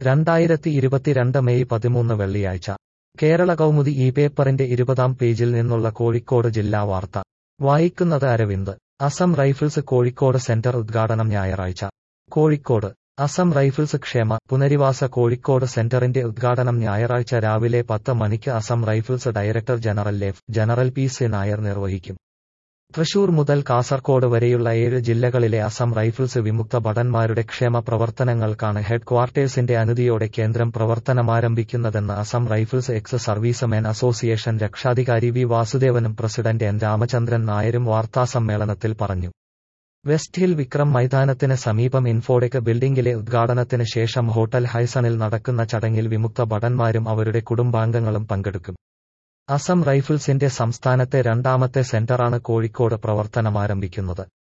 രണ്ടായിരത്തി ഇരുപത്തിരണ്ട് മെയ് പതിമൂന്ന് വെള്ളിയാഴ്ച കേരള കൗമുദി ഈ പേപ്പറിന്റെ ഇരുപതാം പേജിൽ നിന്നുള്ള കോഴിക്കോട് ജില്ലാ വാർത്ത വായിക്കുന്നത് അരവിന്ദ് അസം റൈഫിൾസ് കോഴിക്കോട് സെന്റർ ഉദ്ഘാടനം ഞായറാഴ്ച കോഴിക്കോട് അസം റൈഫിൾസ് ക്ഷേമ പുനരിവാസ കോഴിക്കോട് സെന്ററിന്റെ ഉദ്ഘാടനം ഞായറാഴ്ച രാവിലെ പത്ത് മണിക്ക് അസം റൈഫിൾസ് ഡയറക്ടർ ജനറൽ ലെഫ് ജനറൽ പി സി നായർ നിർവഹിക്കും തൃശൂർ മുതൽ കാസർകോട് വരെയുള്ള ഏഴ് ജില്ലകളിലെ അസം റൈഫിൾസ് വിമുക്ത ഭടന്മാരുടെ ക്ഷേമ പ്രവർത്തനങ്ങൾക്കാണ് ഹെഡ് ക്വാർട്ടേഴ്സിന്റെ അനുമതിയോടെ കേന്ദ്രം പ്രവർത്തനമാരംഭിക്കുന്നതെന്ന് Assam Rifles ex servicemen association രക്ഷാധികാരി വി വാസുദേവനും പ്രസിഡന്റ് എൻ രാമചന്ദ്രൻ നായരും വാർത്താസമ്മേളനത്തിൽ പറഞ്ഞു വെസ്റ്റ് ഹിൽ വിക്രം മൈതാനത്തിന് സമീപം ഇൻഫോടെക് ബിൽഡിംഗിലെ ഉദ്ഘാടനത്തിന് ശേഷം ഹോട്ടൽ ഹൈസണിൽ നടക്കുന്ന ചടങ്ങിൽ വിമുക്ത ഭടന്മാരും അവരുടെ കുടുംബാംഗങ്ങളും പങ്കെടുക്കും അസം റൈഫിൾസിന്റെ സംസ്ഥാനത്തെ രണ്ടാമത്തെ സെന്ററാണ് കോഴിക്കോട് പ്രവർത്തനമാരംഭിക്കുന്നത്